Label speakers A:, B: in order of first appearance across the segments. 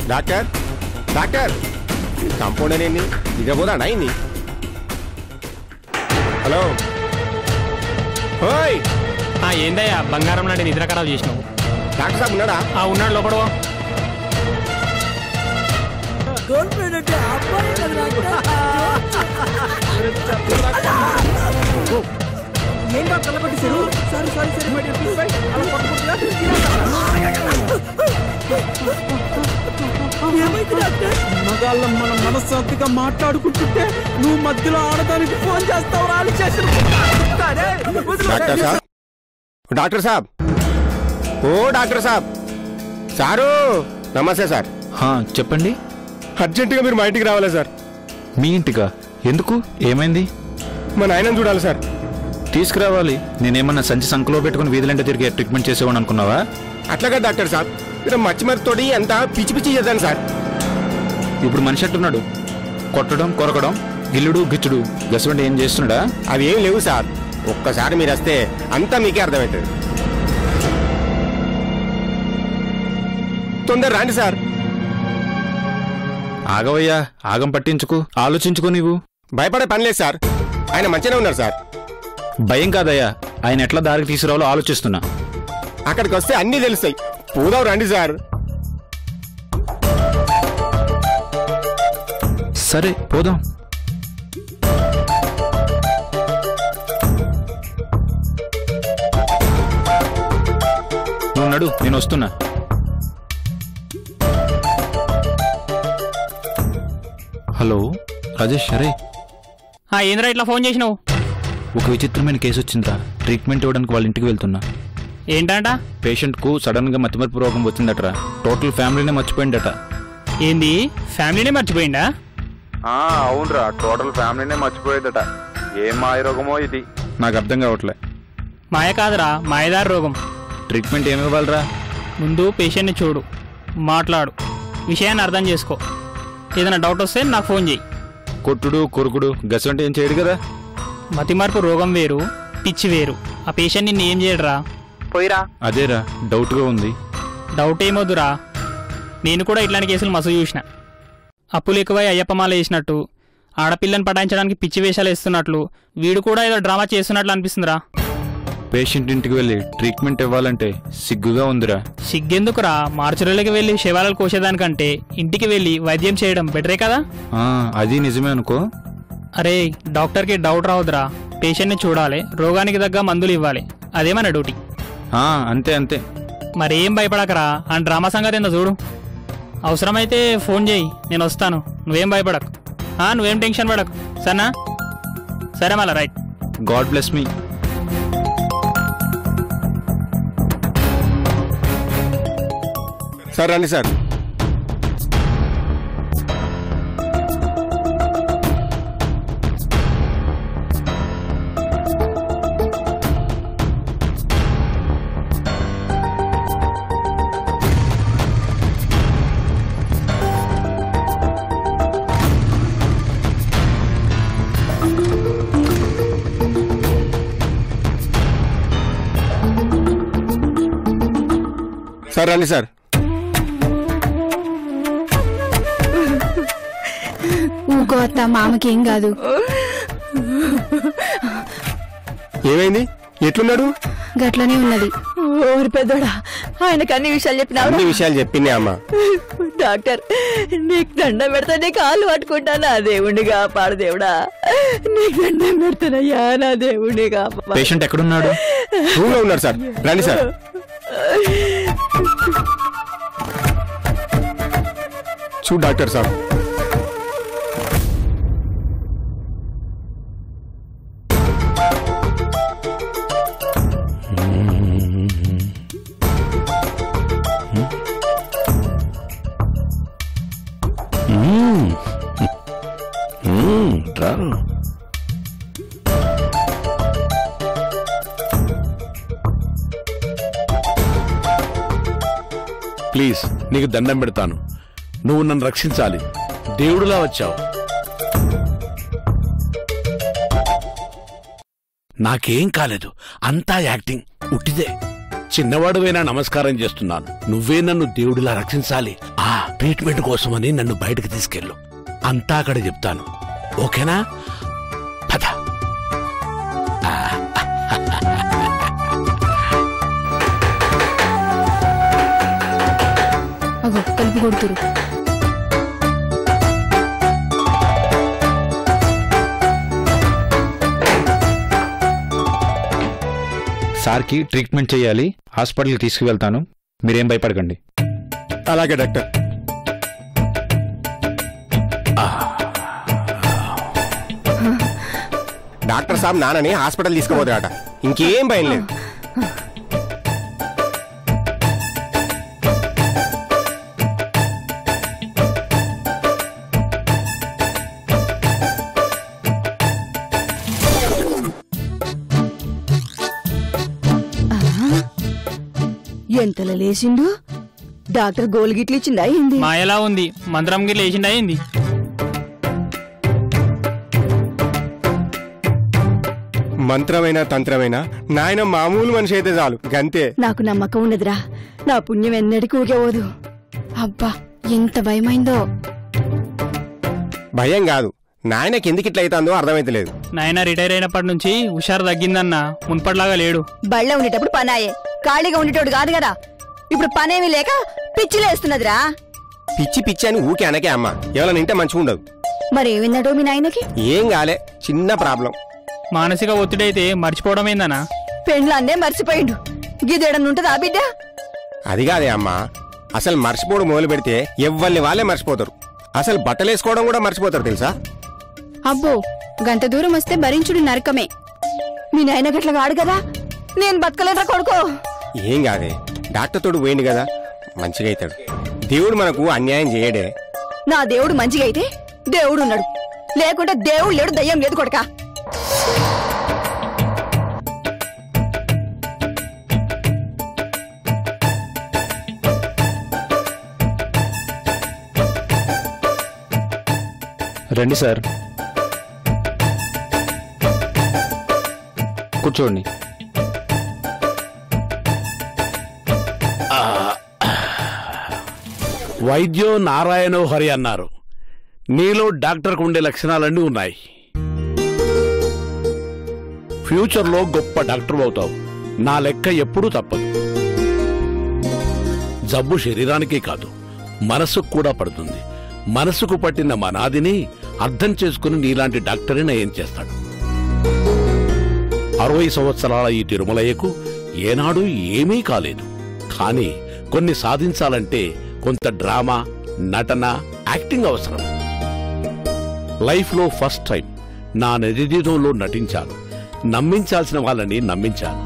A: Doctor doctor compounder ఏంది నిద్రపోదా అయింది hello ఓయ్
B: ఆ ఏందయ్యా బంగారం లాంటి నిద్ర ఖరాబ్ చేసినావు
A: డాక్టర్ సాబ్ ఉన్నాడా
B: ఆ ఉన్నాడు లోపడవా
C: గవర్నమెంట్ అంటే అబ్బాయి కదా ఏం డాక్టర్ అలా కొట్టేశారు sorry sorry sorry my dear please అలా కొట్టకూడదు ఏమైంది డాక్టర్ మగాళ్ళం మన మనశ్శాంతిగా మాట్లాడుకుంటుంటే నువ్వు మధ్యలో ఆడదానికి ఫోన్ చేస్తావు రాలి చేసిన
A: డాక్టర్ సాబ్ డాక్టర్ సాబ్ ఓ డాక్టర్ సాబ్ సారు నమస్తే సార్
D: హా, చెప్పండి
A: అర్జెంటుగా మీరు మా ఇంటికి రావాలి సార్
D: మీ ఇంటికా ఎందుకు ఏమైంది
A: మా నాయనని చూడాలి సార్
D: తీసుకురావాలి నేనేమన్నా సంచి సంఖలో పెట్టుకుని వీధులంటే తిరిగి ట్రీట్మెంట్ చేసేవాడు అనుకున్నావా
A: అట్లాగా డాక్టర్ సాబ్ మీరు మచ్చిమరితోటి అంతా పిచ్చి పిచ్చి చేద్దాను సార్
D: ఇప్పుడు మనిషి అంటున్నాడు కొట్టడం కొరకడం గిల్లుడు గిచ్చుడు గసవంటి ఏం చేస్తున్నాడా
A: అవి ఏం లేవు సార్ ఒక్కసారి మీరు వస్తే అంతా మీకే అర్థమవుతుంది తొందర రాండి సార్
D: ఆగవయ్యా ఆగం పట్టించుకు ఆలోచించుకో నీవు
A: భయపడే పని లేదు సార్ ఆయన మంచిగానే ఉన్నారు సార్
D: భయం కాదయ్యా ఆయన ఎట్లా దారికి తీసుకురావాలో ఆలోచిస్తున్నా
A: అక్కడికి వస్తే అన్నీ తెలుస్తాయి పోదాం రండి సార్
D: సరే పోదాం నువ్వు నడు నేను వస్తున్నా హలో రాజేష్ సరే
B: ఆ ఏంద్రా ఇట్లా ఫోన్ చేసినావు
D: ఒక విచిత్రమైన కేసు వచ్చిందిరా ట్రీట్మెంట్ ఇవ్వడానికి వాళ్ళ ఇంటికి వెళ్తున్నా
B: ఏంటంట
D: పేషెంట్ కు సడన్ గా మతిమరుపు రోగం వచ్చిందట్రా టోటల్ ఫ్యామిలీనే మర్చిపోయిందట
B: ఏంది ఫ్యామిలీనే మర్చిపోయిందా
D: అవునరా టోటల్ ఫ్యామిలీనే మర్చిపోయేదట ఏం మాయరోగమో ఇది నాకు అర్థం కావట్లే
B: మాయ కాదురా మాయదారి రోగం
D: ట్రీట్మెంట్ ఏమి ఇవ్వాలరా
B: ముందు పేషెంట్ని చూడు మాట్లాడు విషయాన్ని అర్థం చేసుకో ఏదైనా డౌట్ వస్తే నాకు ఫోన్ చేయి
D: కొట్టుడు కొరుకుడు గసంటే ఏం చేయడు కదా
B: మతిమార్పు రోగం వేరు పిచ్చి వేరు ఆ పేషెంట్ నిన్ను ఏం చేయడరా పోయిరా
D: అదేరా డౌట్ గా ఉంది
B: డౌట్ ఏమొద్దురా నేను కూడా ఇట్లాంటి కేసులు మస్తు చూసిన అప్పులు ఎక్కువై అయ్యప్పమాల వేసినట్టు ఆడపిల్లని పటాయించడానికి పిచ్చి వేషాలు వేస్తున్నట్లు వీడు కూడా ఏదో డ్రామా చేస్తున్నట్లు అనిపిస్తుందిరా
D: పేషెంట్ ఇంటికి వెళ్ళి ట్రీట్మెంట్ ఇవ్వాలంటే సిగ్గుగా ఉందిరా
B: సిగ్గెందుకురా మార్చురీలోకి వెళ్ళి శివాలను కోసేదానికంటే ఇంటికి వెళ్ళి వైద్యం చేయడం బెటరే కదా
D: ఆ, అది నిజమే అనుకో
B: అరే డాక్టర్కి డౌట్ రావద్దురా పేషెంట్ని చూడాలి రోగానికి తగ్గ మందులు ఇవ్వాలి అదే మన డ్యూటీ
D: ఆ, అంతే అంతే
B: మరేం భయపడకరా ఆ డ్రామా సంగతి ఏందో చూడు అవసరమైతే ఫోన్ చేయి నేను వస్తాను నువ్వేం భయపడకు ఆ, నువ్వేం టెన్షన్ పడకు సరేనా సరే మళ్ళా రైట్
D: గాడ్ బ్లెస్ మీ
A: సార్ రండి సార్ సార్ రండి సార్
E: ఊకో అత్త మామకి ఏం కాదు
A: ఏమైంది ఎట్లున్నాడు
E: గట్లనే ఉన్నది
F: ఓరి పెద్దోడా ఆయనకు అన్ని విషయాలు చెప్పినావు
A: అన్ని విషయాలు చెప్పింది అమ్మ
F: డాక్టర్ నీకు దండం పెడతా నీ కాళ్ళు పట్టుకుంటా నా దేవుణ్ణి కాపాడు దేవుడా నీకు దండం పెడతానయ్యా నా దేవుణ్ణి కాపాడు
D: పేషెంట్ ఎక్కడున్నాడు
A: రూమ్ లో ఉన్నారు సార్ రండి సార్ చూడు డాక్టర్ సార్
G: ప్లీజ్ నీకు దండం పెడతాను నువ్వు నన్ను రక్షించాలి దేవుడులా వచ్చావు నాకేం కాలేదు అంతా యాక్టింగ్ ఉట్టిదే చిన్నవాడువైనా నమస్కారం చేస్తున్నాను నువ్వే నన్ను దేవుడిలా రక్షించాలి ఆ ట్రీట్మెంట్ కోసమని నన్ను బయటకు తీసుకెళ్ళు అంతా అక్కడ చెప్తాను ఓకేనా పద
E: అగో కలిపి కొడుతురు
H: సార్కి ట్రీట్మెంట్ చేయాలి హాస్పిటల్కి తీసుకువెళ్తాను మీరేం భయపడకండి
A: అలాగే డాక్టర్ డాక్టర్ సాబ్ నాన్నని హాస్పిటల్ తీసుకుపోతాడట ఇంకేం భయం లేదు
F: ఎంతలా లేచిండు డాక్టర్ గోల్గిట్లు ఇచ్చిందా ఏంది
B: మా ఎలా ఉంది మంత్రంకి లేచిండా అయింది
A: మంత్రమైన తంత్రమైన నాయన మామూలు మనిషి అయితే చాలు గంతే
F: నాకు నమ్మకం ఉన్నదిరా నా పుణ్యం ఎన్నటికీ ఊగవదు
E: అబ్బా ఎంత భయమైందో
A: భయం కాదు నాయనకి ఎందుకు ఇట్లా అవుతుందో అర్థమైతలేదు
B: నాయన రిటైర్ అయినప్పటి నుంచి హుషారు తగ్గిందన్న మున్పటిలాగా లేడు
F: బళ్ళ ఉండేటప్పుడు పనాయే ఖాళీగా ఉండేటోడు కాదు కదా ఇప్పుడు పనేమీ లేక పిచ్చిలేస్తున్నదిరా
A: పిచ్చి పిచ్చి అని ఊకే అనకే అమ్మ ఎవరైనా ఇంటే మంచిగా ఉండదు
F: మరి ఏమిందటో మీ నాయనకి
A: ఏం కాలే చిన్న ప్రాబ్లం
B: మానసిక ఒత్తిడి అయితే మర్చిపోవడం ఏందన్నా
F: పెండ్లాన్నే మర్చిపోయిండు గిదేడనుంటదా బిడ్డ
A: అది కాదే అమ్మా అసలు మర్చిపోవడం మొదలు పెడితే ఎవ్వరిని వాళ్ళే మర్చిపోతారు అసలు బట్టలేసుకోవడం కూడా మర్చిపోతారు తెలుసా
E: అబ్బో గంట దూరం వస్తే భరించుడు నరకమే
F: మీ నాయన గట్ల కాడు కదా నేను బతకలేదురా కొడుకో
A: ఏం కాదే డాక్టర్ తోడు పోయింది కదా మంచిగా అవుతాడు దేవుడు మనకు అన్యాయం చేయడే
F: నా దేవుడు మంచిగా అయితే దేవుడు ఉన్నాడు లేకుంటే దేవుడు లేడు దయ్యం లేదు కొడకా
H: రండి సార్ కూర్చోండి
G: వైద్యో నారాయణో హరి అన్నారు నీలో డాక్టర్కు ఉండే లక్షణాలన్నీ ఉన్నాయి ఫ్యూచర్లో గొప్ప డాక్టర్ అవుతావు నా లెక్క ఎప్పుడూ తప్పదు జబ్బు శరీరానికే కాదు మనసుకు కూడా పడుతుంది మనసుకు పట్టిన మనాదిని అర్థం చేసుకుని నీలాంటి డాక్టరే నయం చేస్తాడు అరవై సంవత్సరాల ఈ తిరుమలయ్యకు ఏనాడు ఏమీ కాలేదు కానీ కొన్ని సాధించాలంటే కొంత డ్రామా నటన యాక్టింగ్ అవసరం లైఫ్లో ఫస్ట్ టైం నా నిజజీవితంలో నటించాను నమ్మించాల్సిన వాళ్ళని నమ్మించాను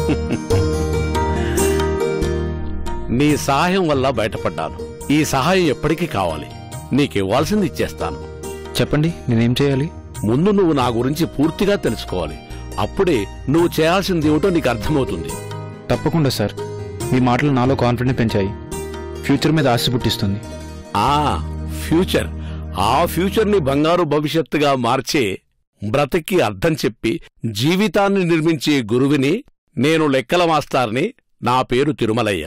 G: నీ సహాయం వల్ల బయటపడ్డాను ఈ సహాయం ఎప్పటికీ కావాలి నీకివ్వాల్సింది ఇచ్చేస్తాను
H: చెప్పండి నేనేం చేయాలి
G: ముందు నువ్వు నా గురించి పూర్తిగా తెలుసుకోవాలి అప్పుడే నువ్వు చేయాల్సింది ఏమిటో నీకు అర్థమవుతుంది
H: తప్పకుండా సార్ మీ మాటలు నాలో కాన్ఫిడెన్స్ పెంచాయి ఫ్యూచర్ మీద ఆశ పుట్టిస్తుంది
G: ఆ ఫ్యూచర్ ఆ ఫ్యూచర్ ని బంగారు భవిష్యత్తుగా మార్చే బ్రతికి అర్థం చెప్పి జీవితాన్ని నిర్మించే గురువిని నేను లెక్కల మాస్టార్ని నా పేరు తిరుమలయ్య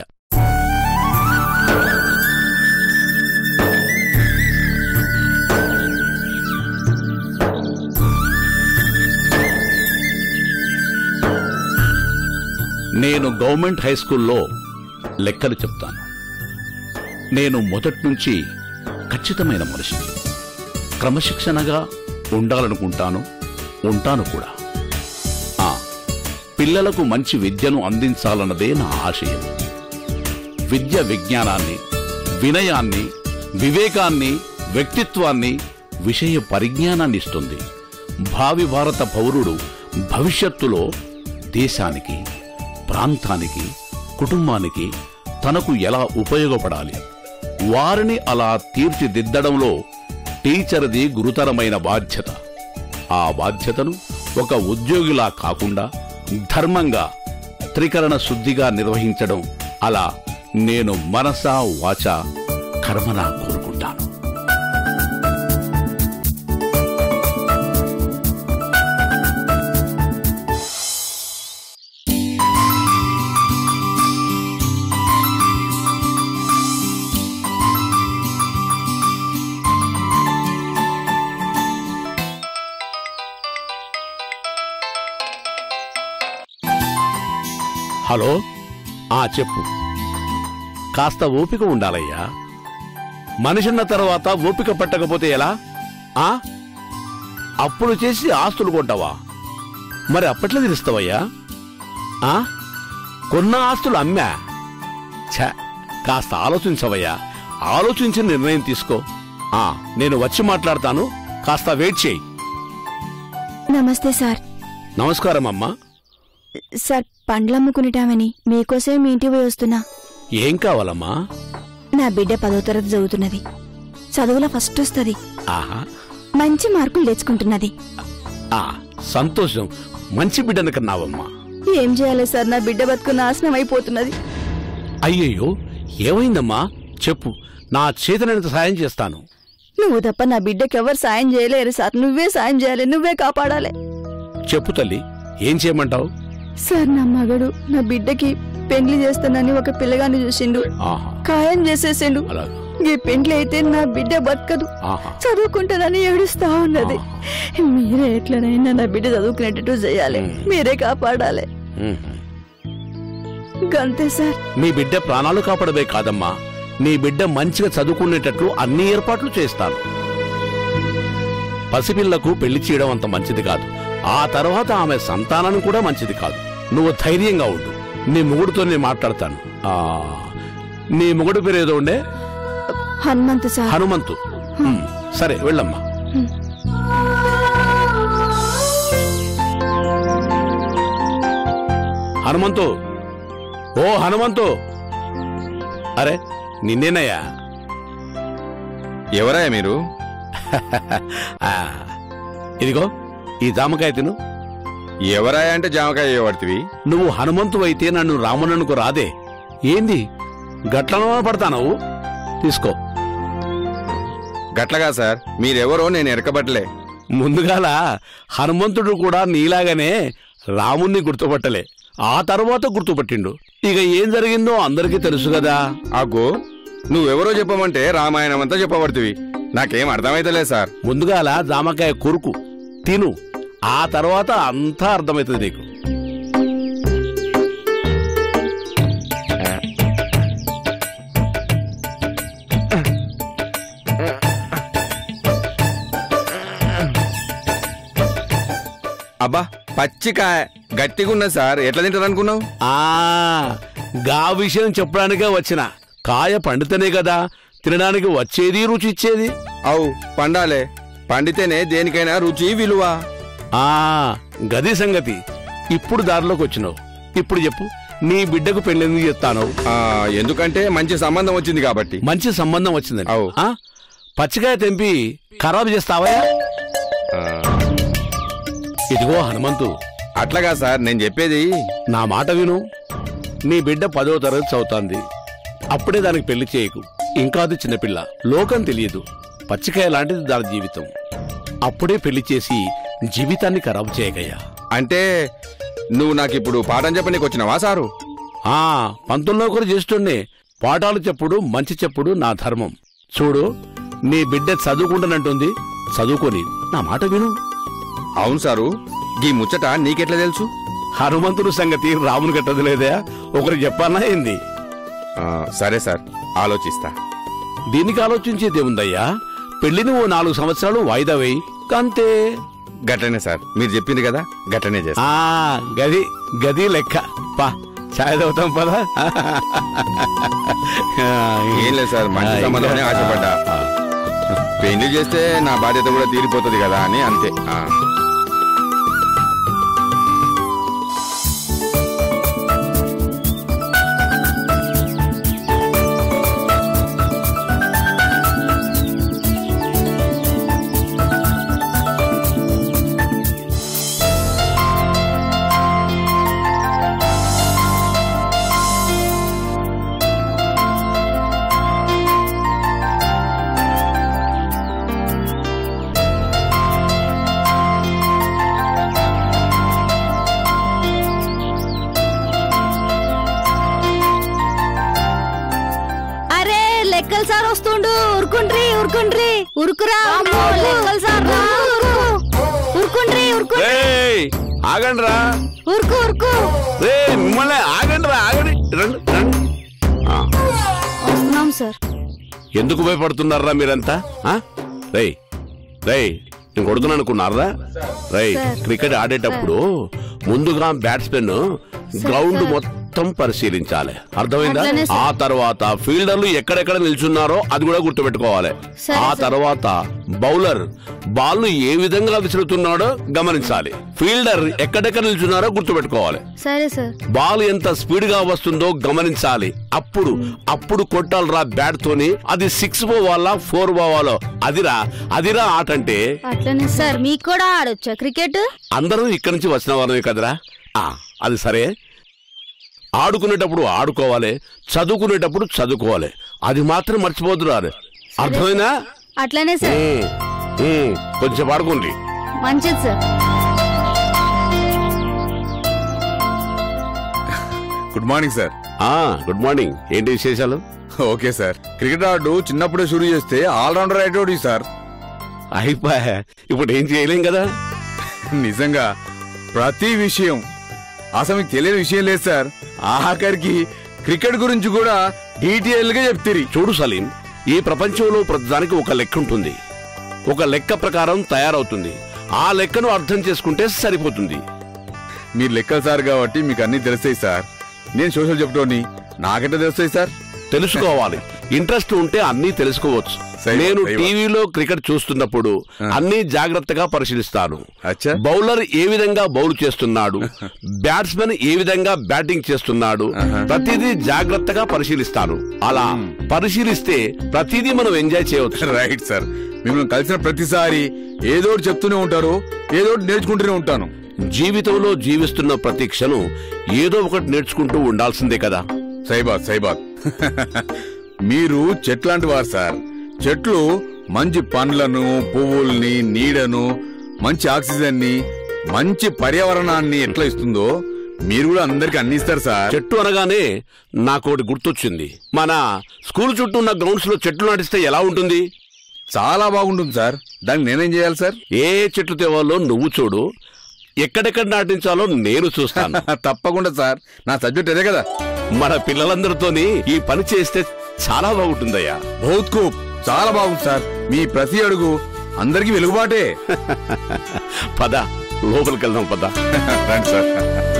G: నేను గవర్నమెంట్ హై స్కూల్లో లెక్కలు చెప్తాను నేను మొదటి నుంచి ఖచ్చితమైన మనిషిని క్రమశిక్షణగా ఉండాలనుకుంటాను ఉంటాను కూడా ఆ పిల్లలకు మంచి విద్యను అందించాలన్నదే నా ఆశయం విద్య విజ్ఞానాన్ని వినయాన్ని వివేకాన్ని వ్యక్తిత్వాన్ని విషయ పరిజ్ఞానాన్ని ఇస్తుంది భావి భారత పౌరుడు భవిష్యత్తులో దేశానికి ప్రాంతానికి కుటుంబానికి తనకు ఎలా ఉపయోగపడాలి వారిని అలా తీర్చిదిద్దడంలో టీచర్ది గురుతరమైన బాధ్యత ఆ బాధ్యతను ఒక ఉద్యోగిలా కాకుండా ధర్మంగా త్రికరణ శుద్ధిగా నిర్వహించడం అలా నేను మనసా వాచా కర్మనా కోరుకుంటాను హలో ఆ చెప్పు కాస్త ఓపిక ఉండాలయ్యా మనిషిన్న తర్వాత ఓపిక పట్టకపోతే ఎలా ఆ అప్పులు చేసి ఆస్తులు కొంటావా మరి అప్పట్లో తీరుస్తావయ్యా ఆ కొన్న ఆస్తులు అమ్మా ఛ కాస్త ఆలోచించవయ్యా ఆలోచించి నిర్ణయం తీసుకో ఆ నేను వచ్చి మాట్లాడతాను కాస్త వెయిట్ చేయి
E: నమస్తే సార్
G: నమస్కారం అమ్మా
E: సార్ పండ్లు అమ్ముకునేటామని మీకోసమే మీ ఇంటికి పోయి వస్తున్నా
G: ఏం కావాలమ్మా
E: నా బిడ్డ పదో తరగతి చదువుతున్నది చదువులో ఫస్ట్ వస్తుంది
G: ఆహా
E: మంచి మార్కులు తెచ్చుకుంటున్నది
G: ఆ సంతోషం మంచి బిడ్డను కన్నావమ్మా
F: ఏం చేయాలి సార్ నా బిడ్డ బతుకు నాశనం అయిపోతున్నది
G: అయ్యయ్యో ఏమైందమ్మా చెప్పు నా చేతనంత సాయం చేస్తాను
F: నువ్వు తప్ప నా బిడ్డకి ఎవరు సాయం చేయలేరు సార్ నువ్వే సాయం చేయాలి నువ్వే కాపాడాలి
G: చెప్పు తల్లి ఏం చేయమంటావు
F: సార్ నా మగడు నా బిడ్డకి పెండ్లి చేస్తానని ఒక పిల్లగాన్ని చూసిండు
G: ఆహా
F: ఖాయం చేసేసిండు
G: అలాగా
F: ఈ పెండ్లి అయితే నా బిడ్డ బతకదు
G: ఆహా
F: చదువుకుంటానని ఏడుస్తా ఉన్నది మీరే ఎట్లనైనా నా బిడ్డ చదువుకునేటట్టు చేయాలి మీరే కాపాడాలి
G: ఉహు.
F: గంతే సార్
G: నీ బిడ్డ ప్రాణాలు కాపాడమే కాదమ్మా నీ బిడ్డ మంచిగా చదువుకునేటట్లు అన్ని ఏర్పాట్లు చేస్తాను పసిపిల్లకు పెళ్లి చేయడం అంత మంచిది కాదు ఆ తర్వాత ఆమె సంతానం కూడా మంచిది కాదు నువ్వు ధైర్యంగా ఉండు నీ మొగుడుతో నేను మాట్లాడతాను ఆ నీ మొగుడు పేరు ఏదో ఉండే
E: హనుమంతు సార్
G: హనుమంతు ఉమ్, సరే వెళ్ళమ్మా హనుమంతు ఓ హనుమంతు అరే నిన్నేనయ్యా
A: ఎవరయ్యా మీరు
G: ఆ, ఇదిగో ఈ జామకాయ తిను
A: ఎవరాయ అంటే జామకాయ పడుతుంది
G: నువ్వు హనుమంతు అయితే నన్ను రామణనుకు రాదే ఏంది గట్లను పడతావు తీసుకో
A: గట్లగా సార్ మీరెవరో నేను ఎరకబట్టలే
G: ముందుగాల హనుమంతుడు కూడా నీలాగానే రాముణ్ణి గుర్తుపట్టలే ఆ తర్వాత గుర్తుపట్టిండు ఇక ఏం జరిగిందో అందరికీ తెలుసు కదా
A: అగ్గో నువ్వెవరో చెప్పమంటే రామాయణం అంతా చెప్పబడుతుంది నాకేం అర్థమైతలే సార్
G: ముందుగాల జామకాయ కొరుకు తిను ఆ తర్వాత అంతా అర్థమవుతుంది నీకు
A: అబ్బా పచ్చికాయ గట్టిగున్నది సార్ ఎట్లా తింటారు అనుకున్నావు
G: ఆ గా విషయం చెప్పడానికే వచ్చిన కాయ పండితేనే కదా తినడానికి వచ్చేది రుచి ఇచ్చేది
A: అవు పండాలే పండితేనే దేనికైనా రుచి విలువ
G: ఆ గది సంగతి ఇప్పుడు దారిలోకి వచ్చినావు ఇప్పుడు చెప్పు నీ బిడ్డకు పెళ్ళెందుకు చెప్తాను
A: ఆ, ఎందుకంటే మంచి సంబంధం వచ్చింది కాబట్టి
G: మంచి సంబంధం వచ్చిందని
A: అవు.
G: ఆ? పచ్చికాయ తెంపి ఖరాబు చేస్తావా
A: ఆ,
G: ఇదిగో హనుమంతు
A: అట్లాగా సార్ నేను చెప్పేది
G: నా మాట విను నీ బిడ్డ పదో తరగతి చదువుతాంది అప్పుడే దానికి పెళ్లి చేయకు ఇంకా అది చిన్నపిల్ల లోకం తెలియదు పచ్చికాయ లాంటిది దాని జీవితం అప్పుడే పెళ్లి చేసి జీవితాన్ని ఖరాబు చేయగయ్యా
A: అంటే నువ్వు నాకు ఇప్పుడు పాఠం చెప్పనీకి వచ్చినావా సారు
G: ఆ పంతుల్లో కూడా చేస్తుండే పాఠాలు చెప్పుడు మంచి చెప్పుడు నా ధర్మం చూడు నీ బిడ్డ చదువుకుంటానంటుంది చదువుకొని నా మాట విను
A: అవును సారు ఈ ముచ్చట నీకెట్లా తెలుసు
G: హనుమంతుడు సంగతి రాముని కట్టదు లేదా ఒకరికి చెప్పానా ఏంది
A: ఆ, సరే సార్ ఆలోచిస్తా
G: దీనికి ఆలోచించేదేముందయ్యా పెళ్లిని ఓ నాలుగు సంవత్సరాలు వాయిదా వేయి అంతే
A: గట్లనే సార్ మీరు చెప్పింది కదా గట్లనే చేస్తా
G: ఆ గది గది లెక్క పా చాయ్ తాగుతాం పదా
A: ఏం లేదు సార్ మంచి సంబంధమనే ఆశపడ్డా పెళ్లి చేస్తే నా బాధ్యత కూడా తీరిపోతుంది కదా అని అంతే ఆ.
F: అరే లెక్కలు సార్ వస్తుండు ఉరుకుండ్రి ఉరుకుండ్రి ఉరుకురా లెక్కలు సార్ రా, ఉరుకు. ఉరుకుండ్రి ఉరుకు
G: ఏయ్, ఆగండి రా
I: ఊరుకో ఊరుకో
G: రే మిమ్మల్ని ఆగండి రా ఆగండి రండి రండి ఆ,
I: వస్తున్నాం సార్
G: ఎందుకు భయపడుతున్నారా మీరంతా ఆ? రేయ్ రేయ్ నేను కొడుతున్నాను అనుకున్నారా రేయ్
I: సార్.
G: క్రికెట్ ఆడేటప్పుడు ముందుగా బ్యాట్స్మెన్ గ్రౌండ్ మొత్తం పరిశీలించాలి అర్థమైందా
I: అట్లనే సార్.
G: ఆ తర్వాత ఫీల్డర్లు ఎక్కడెక్కడ నిల్చున్నారో అది కూడా గుర్తుపెట్టుకోవాలి
I: సరే,
G: ఆ
I: సార్.
G: తర్వాత బౌలర్ బాల్ ను ఏ విధంగా విసురుతున్నాడో గమనించాలి ఫీల్డర్ ఎక్కడెక్కడ నిల్చున్నారో గుర్తుపెట్టుకోవాలి
I: సరే సార్
G: బాల్ ఎంత స్పీడ్ గా వస్తుందో గమనించాలి అప్పుడు అప్పుడు కొట్టాలరా బ్యాట్ తోని అది సిక్స్ పోవాలా ఫోర్ పోవాలో అదిరా అదిరా ఆట అంటే
I: అట్లనే సార్ మీకు కూడా ఆడొచ్చా క్రికెట్
G: అందరూ ఇక్కడి నుంచి వచ్చిన వారమే కదరా ఆ, అది సరే ఆడుకునేటప్పుడు ఆడుకోవాలి చదువుకునేటప్పుడు చదువుకోవాలి అది మాత్రం మర్చిపోతున్నారు అర్థమైనా
I: అట్లనే సార్
G: ఉమ్, ఉమ్, కొంచెం ఆడుకోండి
I: మంచిది సార్
J: గుడ్ మార్నింగ్ సార్
G: ఆ గుడ్ మార్నింగ్ ఏంటి విశేషాలు
J: ఓకే సార్ క్రికెట్ ఆడు చిన్నప్పుడే షురూ చేస్తే ఆల్రౌండర్ అయిపోయి సార్
G: అయిపోయా ఇప్పుడు ఏం చేయలేం కదా
J: నిజంగా ప్రతి విషయం అసలు మీకు తెలియని విషయం లేదు సార్ ఆఖరికి క్రికెట్ గురించి కూడా డీటెయిల్ గా చెప్తిరి
G: చూడు సలీం ఈ ప్రపంచంలో ప్రతిదానికి ఒక లెక్క ఉంటుంది ఒక లెక్క ప్రకారం తయారవుతుంది ఆ లెక్కను అర్థం చేసుకుంటే సరిపోతుంది
J: మీరు లెక్కలు సార్ కాబట్టి మీకు అన్ని తెలుస్తాయి సార్ నేను సోషల్ చెప్తోని నాకెట్లా తెలుస్తాయి సార్
G: తెలుసుకోవాలి ఇంట్రెస్ట్ ఉంటే అన్నీ తెలుసుకోవచ్చు
J: సైవ-
G: నేను
J: సైవ.
G: టీవీలో క్రికెట్ చూస్తున్నప్పుడు అన్ని జాగ్రత్తగా పరిశీలిస్తాను
J: అచ్చా
G: బౌలర్ ఏ విధంగా బౌల్ చేస్తున్నాడు బ్యాట్స్మెన్ ఏ విధంగా బ్యాటింగ్ చేస్తున్నాడు ప్రతిదీ జాగ్రత్తగా పరిశీలిస్తాను అలా పరిశీలిస్తే ప్రతిదీ మనం ఎంజాయ్ చేయవచ్చు
J: రైట్ సార్ మిమ్మల్ని కలిసిన ప్రతిసారి ఏదో ఒకటి చెప్తూనే ఉంటారు ఏదో ఒకటి నేర్చుకుంటూనే ఉంటాను
G: జీవితంలో జీవిస్తున్న ప్రతి క్షణం ఏదో ఒకటి నేర్చుకుంటూ ఉండాల్సిందే కదా
J: సైబాద్ సైబాద్ మీరు చెట్లాంటి వారు సార్ చెట్లు మంచి పండ్లను పువ్వుల్ని నీడను మంచి ఆక్సిజన్ ని మంచి పర్యావరణాన్ని ఎట్లా ఇస్తుందో మీరు కూడా అందరికి అన్ని ఇస్తారు సార్
G: చెట్టు అనగానే నాకోటి గుర్తొచ్చింది మన స్కూల్ చుట్టూ ఉన్న గ్రౌండ్స్ లో చెట్లు నాటిస్తే ఎలా ఉంటుంది
J: చాలా బాగుంటుంది సార్ దానికి నేనేం చేయాలి సార్
G: ఏ చెట్లు తేవాలో నువ్వు చూడు ఎక్కడెక్కడ నాటించాలో నేను చూస్తాను
J: తప్పకుండా సార్ నా సబ్జెక్ట్ అదే కదా
G: మన పిల్లలందరితోని ఈ పని చేస్తే చాలా బాగుంటుందయ్యా
J: బహుత్ ఖూబ్ చాలా బాగుంది సార్ మీ ప్రతి అడుగు అందరికి వెలుగుబాటే
G: పద లోపలికి వెళ్దాం పద
J: రండి సార్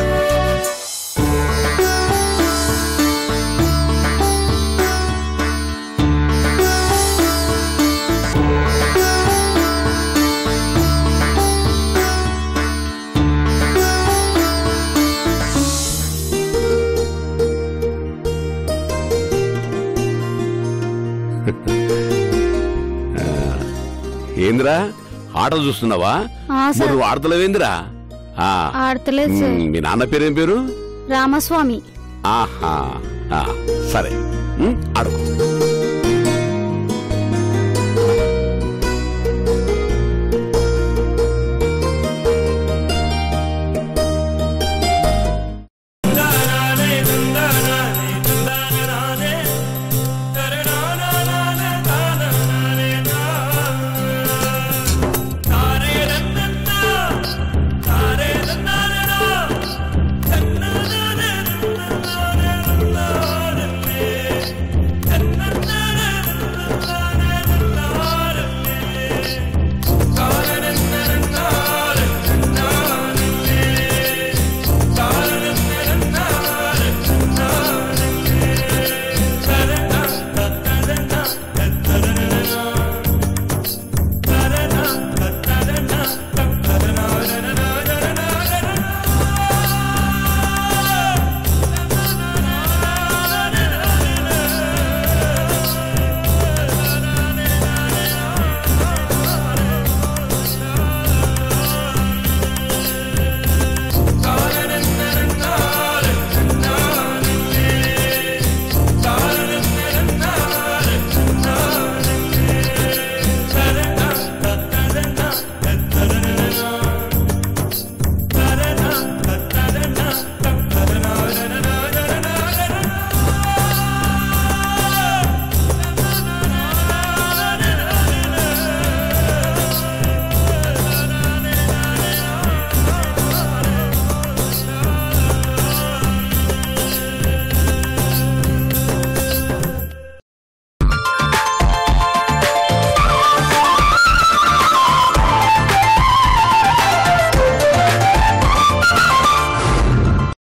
G: ఏందిరా ఆట చూస్తున్నావా
I: ఆ, సార్.
G: నువ్వు ఆడతలేవేందిరా ఆ,
I: ఆడతలేదు సార్
G: మ్, మీ నాన్న పేరేం పేరు
I: రామస్వామి
G: ఆహా ఆ, సరే మ్, ఆడుకో